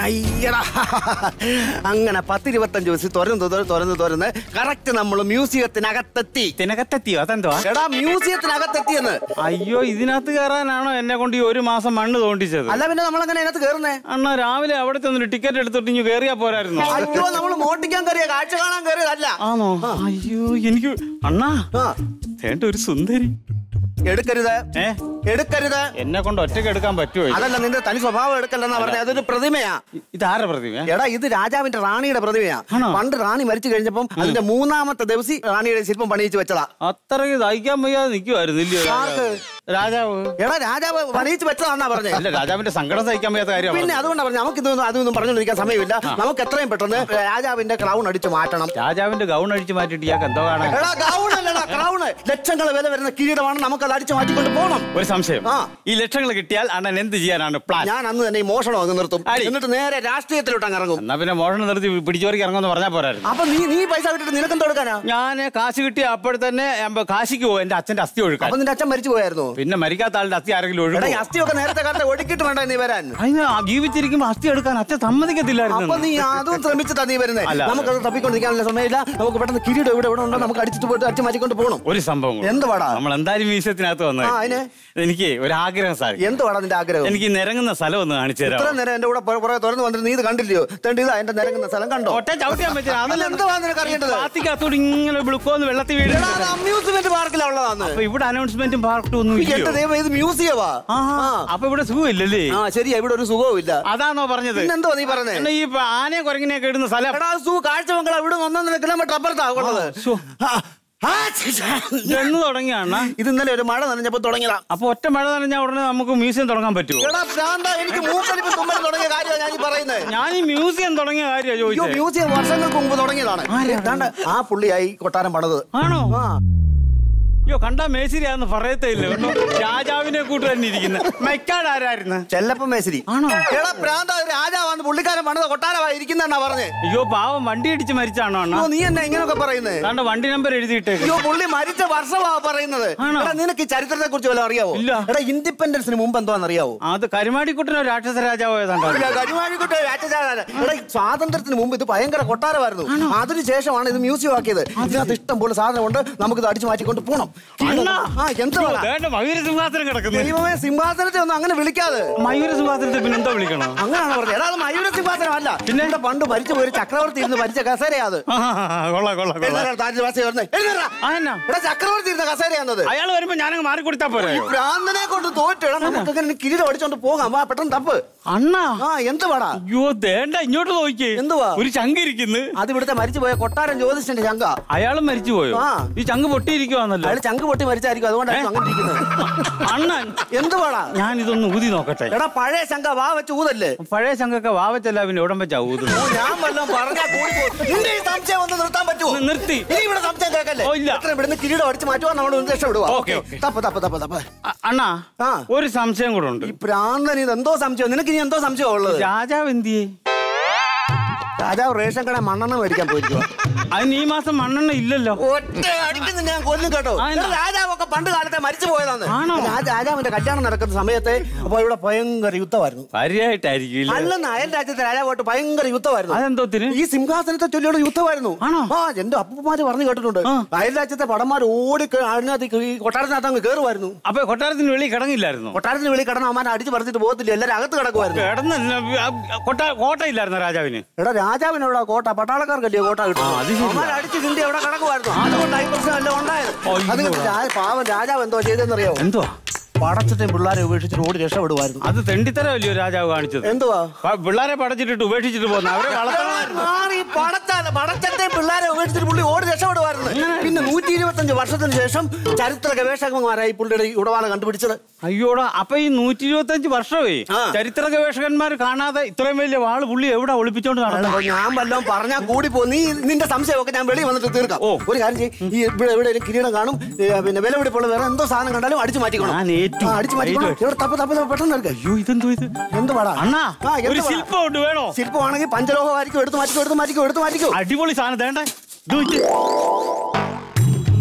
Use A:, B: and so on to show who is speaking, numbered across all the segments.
A: അയ്യടാ അങ്ങനെ പത്തിരുപത്തഞ്ച് ദിവസം തുറന്ന് തുറന്ന് തുറന്ന് തുറന്ന് കറക്റ്റ് നമ്മൾ മ്യൂസിയത്തിനകത്തെത്തി
B: ഇതിനകത്തെത്തിയോ അതെന്തുവാ
A: എടാ മ്യൂസിയത്തിനകത്തെത്തിയെന്ന്
B: അയ്യോ ഇതിനകത്ത് കയറാനാണോ എന്നെ കൊണ്ട് ഈ ഒരു മാസം മണ്ണ് തോണ്ടിച്ചത്
A: അല്ല പിന്നെ നമ്മളങ്ങനെ അതിനകത്ത് കയറുന്നേ
B: അണ്ണാ രാവിലെ അവിടെ ചെന്നിട്ട് ടിക്കറ്റ് എടുത്തിട്ട് ഇനി കയറിയാ പോരായിരുന്നു
A: അയ്യോ നമ്മൾ മോട്ടിക്കാൻ കയറിയ കാഴ്ച കാണാൻ കയറിയതല്ല
B: ആണോ അയ്യോ എനിക്ക് അണ്ണാ
A: ആ
B: വേണ്ട ഒരു സുന്ദരി
A: എടുക്കരുത്
B: ഏ
A: എടുക്കരുത്
B: എന്നെ കൊണ്ട് ഒറ്റയ്ക്ക് എടുക്കാൻ പറ്റുമോ ഇത്?
A: അതല്ല നിന്റെ തനി സ്വഭാവം എടുക്കല്ലെന്നാ പറഞ്ഞത് അതൊരു പ്രതിമയാ
B: ഇതാരുടെ പ്രതിമ
A: എടാ ഇത് രാജാവിന്റെ റാണിയുടെ പ്രതിമയാ
B: ആണോ?
A: പണ്ട് റാണി മരിച്ചു കഴിഞ്ഞപ്പം അതിന്റെ മൂന്നാമത്തെ ദിവസം റാണിയുടെ ശില്പം പണിയിച്ച് വെച്ചതാ
B: അത്രയ്ക്ക് തയ്ക്കാൻ വയ്യാതെ നിൽക്കുമായിരുന്നു ഇല്ലയോ
A: ആർക്ക്?
B: രാജാവ്
A: എടാ രാജാവ് പണിയിച്ച് വെച്ചതാന്നാ പറഞ്ഞേ
B: അല്ല രാജാവിന്റെ സങ്കടം സഹിക്കാൻ വയ്യാത്ത കാര്യം
A: പിന്നെ അതുകൊണ്ടാ പറഞ്ഞു നമുക്ക് ഇതൊന്നും അതൊന്നും പറഞ്ഞുകൊണ്ടിരിക്കാൻ സമയമില്ല നമുക്ക് എത്രയും പെട്ടെന്ന് രാജാവിന്റെ ക്രൗൺ അടിച്ച് മാറ്റണം
B: രാജാവിന്റെ ഗൗൺ അഴിച്ചു മാറ്റിട്ട് ഇയാൾക്ക് എന്തോ കാണാൻ
A: എടാ ഗൗൺ അല്ലടാ ക്രൗണ് ലക്ഷങ്ങൾ വില വരുന്ന കിരീടമാണ് നമുക്ക് അത് അടിച്ച് മാറ്റിക്കൊണ്ട് പോകണം
B: ഒരു സംശയം
A: ആ.
B: ഈ ലക്ഷങ്ങൾ കിട്ടിയാൽ അണ്ണൻ എന്ത് ചെയ്യാനാണ് പ്ലാൻ
A: ഞാൻ അന്ന് തന്നെ ഈ മോഷണം അങ്ങ് നിർത്തും
B: അടി.
A: എന്നിട്ട് നേരെ രാഷ്ട്രീയത്തിലോട്ട് അങ്ങ് ഇറങ്ങും
B: എന്നാ പിന്നെ മോഷണം നിർത്തി പിടിച്ചോറിക്ക് ഇറങ്ങുമെന്ന് പറഞ്ഞാൽ പോരായിരുന്നു
A: അപ്പൊ നീ നീ പൈസ വിട്ടിട്ട് നിനക്കെന്ത് കൊടുക്കാനാ
B: ഞാൻ കാശ് കിട്ടിയ അപ്പോൾ തന്നെ ഞാൻ കാശിക്ക് പോകും എന്റെ അച്ഛന്റെ അസ്ഥി ഒഴുക്കാൻ
A: അപ്പൊ നിന്റെ അച്ഛൻ മരിച്ചു പോയായിരുന്നു
B: പിന്നെ മരിക്കാത്ത ആളുടെ അസ്ഥി ആരെങ്കിലും
A: എടാ ഈ
B: ഒഴുകും
A: അസ്ഥിയൊക്കെ നേരത്തെ കാലത്തെ ഒടുക്കിട്ട് വേണ്ട നീ വരാൻ
B: അതിന് ആ ജീവിച്ചിരിക്കുമ്പോ അസ്ഥി എടുക്കാൻ അച്ഛൻ
A: അപ്പൊ
B: സമ്മതിക്കത്തില്ലായിരുന്നു
A: നീ അതും ശ്രമിച്ചിട്ടാ നീ വരുന്നത്
B: അല്ല.
A: നമുക്കത് തപ്പിക്കൊണ്ടിരിക്കാനുള്ള സമയമില്ല നമുക്ക് പെട്ടെന്ന് കിരീടം ഇവിടെ ഇവിടെ ഉണ്ടോ നമുക്ക് അടിച്ചിട്ട് പോയിട്ട് അടിച്ച് മാറ്റിക്കൊണ്ട് പോകണം
B: ഒരു സംഭവം കൂടെ.
A: എന്ത് പാടാ
B: നമ്മൾ എന്തായാലും മ്യൂസിയത്തിനകത്ത്
A: ആ,
B: വന്നത്
A: അതിന്?
B: എനിക്ക് ഒരു ആഗ്രഹം സാധിക്കും
A: എന്ത് പാടാ നിന്റെ ആഗ്രഹം
B: എനിക്ക് ഈ നിരങ്ങുന്ന സ്ഥലം ഒന്ന് കാണിച്ചു
A: ഇത്ര
B: തരാം
A: നേരം എന്റെ കൂടെ പുറ- പുറകെ തുറന്ന് വന്നിട്ട് നീ ഇത് കണ്ടില്ലയോ തേണ്ടി ഇതാ എന്റെ നിരങ്ങുന്ന സ്ഥലം കണ്ടോ
B: ഒറ്റ ചവിട്ടിയാൻ പറ്റില്ല
A: അതല്ല എന്തുവാ നിനക്ക് അറിയേണ്ടത്
B: പാത്തിക്കകത്തോട് ഇങ്ങനെ വിളിക്കോന്ന് വെള്ളത്തിൽ വീഴും
A: അമ്യൂസ്മെന്റ് പാർക്കിലാ ഉള്ളതാന്ന്
B: അപ്പൊ ഇവിടെ അനൗൺസ്മെന്റും പാർട്ടും ഒന്നും
A: എന്റെ
B: ഇല്ലയോ
A: ദൈവം ഇത് മ്യൂസിയമാ
B: ആഹാ. അപ്പൊ ഇവിടെ സുഖമില്ലല്ലേ
A: ആ ശരിയാ ഇവിടെ ഒരു സുഖവും ഇല്ല
B: അതാണോ പറഞ്ഞത്
A: പിന്നെന്തോ നീ പറഞ്ഞേ
B: എന്നാ ഈ ആനയെ കുരങ്ങിനെയൊക്കെ ഇടുന്ന സ്ഥലം
A: എടാ സൂ കാഴ്ച മംഗള ഇവിടെ ഒന്നൊന്നര കിലോമീറ്റർ അപ്പുറത്താ ഉള്ളത്
B: ശോ.
A: ആ, ആ, ഛെ, ഛെ.
B: എന്ന് തുടങ്ങിയാണ്
A: ഇത് ഇന്നലെ ഒരു മഴ നനഞ്ഞപ്പോ തുടങ്ങിയതാ
B: അപ്പൊ ഒറ്റ മഴ നനഞ്ഞാൽ ഉടനെ നമുക്ക് മ്യൂസിയം തുടങ്ങാൻ പറ്റുമോ
A: എടാ ഭ്രാന്ത എനിക്ക് മൂക്കലിപ്പ് തുമ്മൽ തുടങ്ങിയ കാര്യമാണ് ഞാൻ ഈ പറയുന്നത്
B: ഞാൻ ഈ മ്യൂസിയം തുടങ്ങിയ കാര്യമാണ്
A: അയ്യോ
B: ചോദിച്ചത്
A: മ്യൂസിയം വർഷങ്ങൾക്ക് മുമ്പ് തുടങ്ങിയതാണ് ദാണ്ട് ആ പുള്ളിയായി കൊട്ടാരം പണിത്
B: ആണോ
A: ആ
B: അയ്യോ കണ്ടാ മേശരിയാന്ന് പറയത്തേ ഇല്ല കേട്ടോ രാജാവിനെ കൂട്ട് തന്നെ ഇരിക്കുന്ന മെക്കാട് ആരായിരുന്നു
A: ചെല്ലപ്പൻ മേശരി
B: ആണോ?
A: എടാ ഭ്രാന്ത ഒരു രാജാവാന്ന് പുള്ളിക്കാരൻ പണിത കൊട്ടാരമായി ഇരിക്കുന്നാ പറഞ്ഞേ
B: അയ്യോ പാവം വണ്ടി ഇടിച്ച് മരിച്ചാണോ അണ്ണാ
A: അയ്യോ നീ എന്നെ ഇങ്ങനെയൊക്കെ പറയുന്നത്
B: കണ്ട വണ്ടി നമ്പർ എഴുതിയിട്ടേക്ക്
A: അയ്യോ പുള്ളി മരിച്ച വർഷമാ പറയുന്നത്
B: ആണോ?
A: എടാ നിനക്ക് ഈ ചരിത്രത്തെ കുറിച്ച് വല്ലതും അറിയാവോ
B: ഇല്ല.
A: എടാ ഇൻഡിപെൻഡൻസിന് മുമ്പ് എന്താന്ന് അറിയാവോ
B: അത് കരുമാടിക്കുട്ടനോ രാക്ഷസ രാജാവോ ഏതാണ്ടോ
A: കരുവാഴിക്കുട്ട രാജചാരാണ്. എടാ ഈ സ്വാതന്ത്ര്യത്തിന് മുമ്പ് ഇത് ഭയങ്കര കൊട്ടാരമായിരുന്നു അതിനുശേഷമാണ് ഇത് മ്യൂസിയം ആക്കിയത് ഇതിനകത്ത് ഇഷ്ടം പോലെ സാധനമുണ്ട് നമുക്കിത് അടിച്ചു മാറ്റിക്കൊണ്ട് പോകണം
B: അണ്ണാ.
A: ആ എന്താ
B: വേണ്ട മയൂര സിംഹാസനം കിടക്കുന്നു
A: ദൈവമേ സിംഹാസനത്തെ ഒന്നും അങ്ങനെ വിളിക്കാതെ
B: മയൂര സിംഹാസനത്തെ പിന്നെ എന്തോ വിളിക്കണം
A: അങ്ങനെയാണ് പറഞ്ഞത് എടാ അത് മയൂര സിംഹാസനം അല്ല പിന്നെ ഇവിടെ പണ്ട് മരിച്ചു പോയി ഒരു ചക്രവർത്തി ഇരുന്ന് മരിച്ച കസേരയാ അത്
B: ആ, കൊള്ളാം കൊള്ളാം കൊള്ളാം
A: എഴുന്നേറാ, താജ്വാസി വരുന്നേ. എഴുന്നേറാ.
B: ആ എന്നാ
A: എടാ ചക്രവർത്തി ഇരുന്ന കസേരയാന്നത്
B: അയാൾ വരുമ്പോ ഞാനങ്ങ് മാറിക്കൊടുത്താ പോരെ
A: ഭ്രാന്തനെ കൊണ്ട് തോറ്റ് എടാ നമുക്ക് അങ്ങനെ കിരീടം അടിച്ചോണ്ട് പോകാം വാ പെട്ടെന്ന് തപ്പ്
B: അണ്ണാ
A: ആ എന്ത് പാടാ
B: അയ്യോ തേണ്ട ഇങ്ങോട്ട് നോക്കിയേ
A: എന്തുവാ?
B: ഒരു ചങ്ക് ഇരിക്കുന്നു
A: അത് ഇവിടുത്തെ മരിച്ചു പോയ കൊട്ടാരം ജ്യോതിഷന്റെ ചങ്ക
B: അയാളും മരിച്ചു പോയോ
A: ആ.
B: ഈ ചങ്ക് പൊട്ടിയിരിക്കുവാന്നല്ലോ
A: അയാൾ ചങ്ക് പൊട്ടി മരിച്ചായിരിക്കും അതുകൊണ്ടാണ് അങ്ങനെ ഇരിക്കുന്നത്
B: അണ്ണൻ
A: എന്ത് പാടാ
B: ഞാൻ ഇതൊന്ന് ഊതി നോക്കട്ടെ
A: എടാ പഴയ ശങ്ക വാ വെച്ച് ഊതല്ലേ
B: പഴയ ചങ്കൊക്കെ വാവച്ചല്ല പിന്നെ ഉടൻ വെച്ചാ ഊതുന്നു
A: ഓ, ഞാൻ വല്ലതും പറഞ്ഞാ കൂടി പോകും. നിന്റെ ഈ സംശയം ഒന്ന് നിർത്താൻ പറ്റുമോ
B: നി- നിർത്തി.
A: ഇനി ഇവിടെ സംശയം കേൾക്കല്ലേ
B: ഓ, ഇല്ല.
A: എത്ര ഇവിടുന്ന് കിരീടം അടിച്ച് മാറ്റുവാ നമ്മൾ ഒന്ന് രക്ഷപ്പെടുവാ
B: ഓക്കേ,
A: ഓക്കേ.
B: ഓക്കേ.
A: തപ്പ് തപ്പ് തപ്പ് തപ്പ്
B: അ- അണ്ണാ
A: ആ.
B: ഒരു സംശയം കൂടെ ഉണ്ട്
A: ഈ പ്രാന്തൻ ഇത് എന്തോ സംശയം നിനക്ക് ഇനി എന്തോ സംശയം ഉള്ളത്
B: രാജാവ് എന്തിയേ
A: രാജാവ് റേഷൻ കട മണ്ണെണ്ണ മേടിക്കാൻ പോയിരിക്കുക
B: അതിന് ഈ മാസം മണ്ണെണ്ണ ഇല്ലല്ലോ
A: ഒറ്റ അടിക്കുന്ന ഞാൻ കൊല്ലും കേട്ടോ
B: ആ, എന്നാ?
A: എടാ, രാജാവൊക്കെ പണ്ട് കാലത്തെ മരിച്ചു പോയതാണ്
B: ആണോ?
A: രാജ- രാജാവിന്റെ കല്യാണം നടക്കുന്ന സമയത്ത് അപ്പൊ ഇവിടെ ഭയങ്കര യുദ്ധമായിരുന്നു
B: ഭാര്യയായിട്ടായിരിക്കും ഇല്ലേ?
A: അല്ലെന്ന് അയൽ രാജ്യത്തെ രാജാവായിട്ട് ഭയങ്കര യുദ്ധമായിരുന്നു
B: അതെന്തോത്തിന്
A: ഈ സിംഹാസനത്തെ ചൊല്ലിയുള്ള യുദ്ധമായിരുന്നു
B: ആണോ?
A: ആ എന്റെ അപ്പൂപ്പന്മാര് പറഞ്ഞു കേട്ടിട്ടുണ്ട്
B: ആ.
A: അയൽ രാജ്യത്തെ പടന്മാർ ഓടി കേ- അതിനകത്ത് ഈ കൊട്ടാരത്തിനകത്ത് അങ്ങ് കയറുമായിരുന്നു
B: അപ്പൊ കൊട്ടാരത്തിന് വെളി കിടങ്ങില്ലായിരുന്നു
A: കൊട്ടാരത്തിന് വെളി കിടന്ന അമ്മാനെ അടിച്ച് പറിച്ചിട്ട് പോകത്തില്ല എല്ലാരും അകത്ത് കിടക്കുമായിരുന്നു
B: കിടന്ന കൊട്ട കോട്ടയില്ലായിരുന്നു രാജാവിന്
A: എടാ രാജാവിന് എവിടെ കോട്ട പട്ടാളക്കാർക്കല്ലേ കോട്ട കിട്ടും അമ്മാനെ അടിച്ച് കിണ്ടി എവിടെ കിടക്കുമായിരുന്നു അതുകൊണ്ടായി പ്രശ്നം എല്ലാം ഉണ്ടായത്
B: അയ്യോ.
A: അത് കണ്ടിട്ട് ആ പാവം രാജാവ് എന്തോ ചെയ്തെന്നറിയാവോ
B: എന്തുവാ
A: പടച്ചിട്ടും പിള്ളേരെ ഉപേക്ഷിച്ചിട്ട് ഓടി രക്ഷപ്പെടുമായിരുന്നു
B: അത് തെണ്ടിത്തരമല്ലയോ രാജാവ് കാണിച്ചത്
A: എന്തുവാ
B: പ- പിള്ളേരെ പടച്ചിട്ടിട്ട് ഉപേക്ഷിച്ചിട്ട് പോകുന്ന അവരെ വളർത്തണമായിരുന്നു
A: മാറി പടച്ചാല് പടച്ചത്തെ പിള്ളേരെ ഉപേക്ഷിച്ചിട്ട് പുള്ളി ഓടി രക്ഷപ്പെടുമായിരുന്നു പിന്നെ നൂറ്റി ഇരുപത്തഞ്ച് വർഷത്തിന് ശേഷം ചരിത്ര ഗവേഷകന്മാരായി പുള്ളിയുടെ ഈ ഉടവാള കണ്ടുപിടിച്ചത്
B: അയ്യോടാ അപ്പൊ ഈ നൂറ്റി ഇരുപത്തി അഞ്ച് വർഷമേ
A: ആ.
B: ചരിത്ര ഗവേഷകന്മാർ കാണാതെ ഇത്രയും വലിയ വാള് പുള്ളി എവിടെ ഒളിപ്പിച്ചോണ്ട് നടന്നു
A: അപ്പൊ ഞാൻ വല്ലതും പറഞ്ഞാൽ കൂടി പോ നീ നിന്റെ സംശയമൊക്കെ ഞാൻ വെളിയിൽ വന്നിട്ട് തീർക്കാം
B: ഓ.
A: ഒരു കാര്യം ചെയ്യ് ഈ ഇവിടെ എവിടെയെങ്കിലും കിരീടം കാണും ഏ, പിന്നെ വില പിടിപ്പുള്ള വേറെ എന്തോ സാധനം കണ്ടാലും അടിച്ചു മാറ്റിക്കണം
B: ഞാൻ ഏറ്റു.
A: ആ, അടിച്ചു മാറ്റിക്കണം
B: ഏറ്റു.
A: ഇവിടെ തപ്പ് തപ്പ് തപ്പ് പെട്ടെന്ന് എടുക്ക
B: അയ്യോ ഇതെന്തോ ഇത്
A: എന്ത് പാടാ
B: അണ്ണാ
A: ആ, എന്ത്
B: ഒരു
A: പാടാ?
B: ശില്പം ഉണ്ട് വേണോ
A: ശില്പമാണെങ്കിൽ പഞ്ചലോഹമായിരിക്കും എടുത്ത് മാറ്റിക്കോ എടുത്ത് മാറ്റിക്കോ എടുത്ത് മാറ്റിക്കോ
B: അടിപൊളി സാധനം വേണ്ട ഇത് നോക്ക്.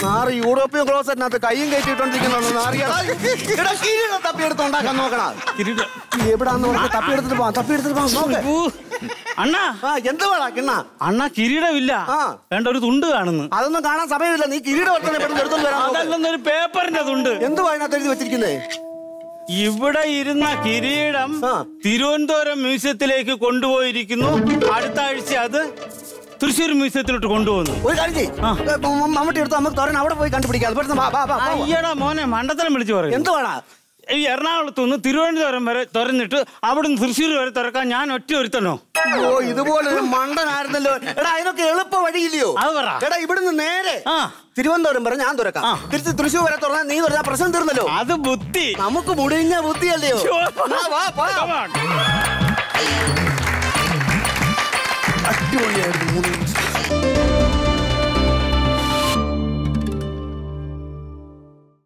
A: നാറ് യൂറോപ്യൻ ക്ലോസറ്റിനകത്ത് കൈയും കയറ്റിട്ടോണ്ടിരിക്കുന്നു നാറിയടാ എടാ കിരീടം തപ്പിയെടുത്ത് ഉണ്ടാക്കാൻ നോക്കണ
B: കിരീടം
A: എവിടാന്ന് നോക്കി തപ്പിയെടുത്തിട്ട് പോവാം തപ്പിയെടുത്തിട്ട് പോവാം നോക്ക്
B: ഊ. അണ്ണാ
A: ആ എന്ത് വേടാ കിണ്ണ
B: അണ്ണാ കിരീടമില്ല
A: ആ.
B: വേണ്ട ഒരു തുണ്ട് കാണുന്നു
A: അതൊന്നും കാണാൻ സമയമില്ല നീ കിരീടം എടുത്തന്നെ പെട്ടെന്ന് എടുത്തോണ്ട് വരാൻ നോക്ക്.
B: അതല്ലെന്നൊരു പേപ്പറിന്റെ തുണ്ട്
A: എന്തുവാ അതിനകത്ത് എഴുതി വെച്ചിരിക്കുന്നേ
B: ഇവിടെ ഇരുന്ന കിരീടം
A: ആ.
B: തിരുവനന്തപുരം മ്യൂസിയത്തിലേക്ക് കൊണ്ടുപോയിരിക്കുന്നു അടുത്ത ആഴ്ച അത് തൃശ്ശൂർ മ്യൂസിയത്തിലോട്ട് കൊണ്ടുപോകുന്നു
A: ഒരു കാര്യം ചെയ്യ്.
B: ആ.
A: ഏ, മ- മമ്മൂട്ടി എടുത്ത് നമുക്ക് തുറന്ന് അവിടെ പോയി കണ്ടുപിടിക്കാം പെട്ടെന്ന് വാ, വാ, വാ, വാ.
B: അയ്യടാ മോനെ മണ്ടത്തരം വിളിച്ചു പറയും
A: എന്തുവാടാ
B: ഈ എറണാകുളത്ത് നിന്ന് തിരുവനന്തപുരം വരെ തുറന്നിട്ട് അവിടുന്ന് തൃശ്ശൂർ വരെ തുറക്കാൻ ഞാൻ ഒറ്റ ഒരുത്തനോ
A: ഓ ഇതുപോലെ ഒരു മണ്ടനായിരുന്നല്ലോ എടാ അതിനൊക്കെ എളുപ്പ വഴിയില്ലയോ
B: അത് പറ.
A: എടാ ഇവിടുന്ന് നേരെ
B: ആ.
A: തിരുവനന്തപുരം വരെ ഞാൻ തുറക്കാം
B: ആ.
A: തിരിച്ച് തൃശ്ശൂർ വരെ തുറന്നാൽ നീ തുറന്നാ പ്രശ്നം തീർന്നല്ലോ
B: അത് ബുദ്ധി
A: നമുക്ക് മുടിഞ്ഞ ബുദ്ധിയല്ലയോ വാ, വാ, വാ.
B: Come on.
A: അടിപൊളിയായിരുന്നു മൂന്ന്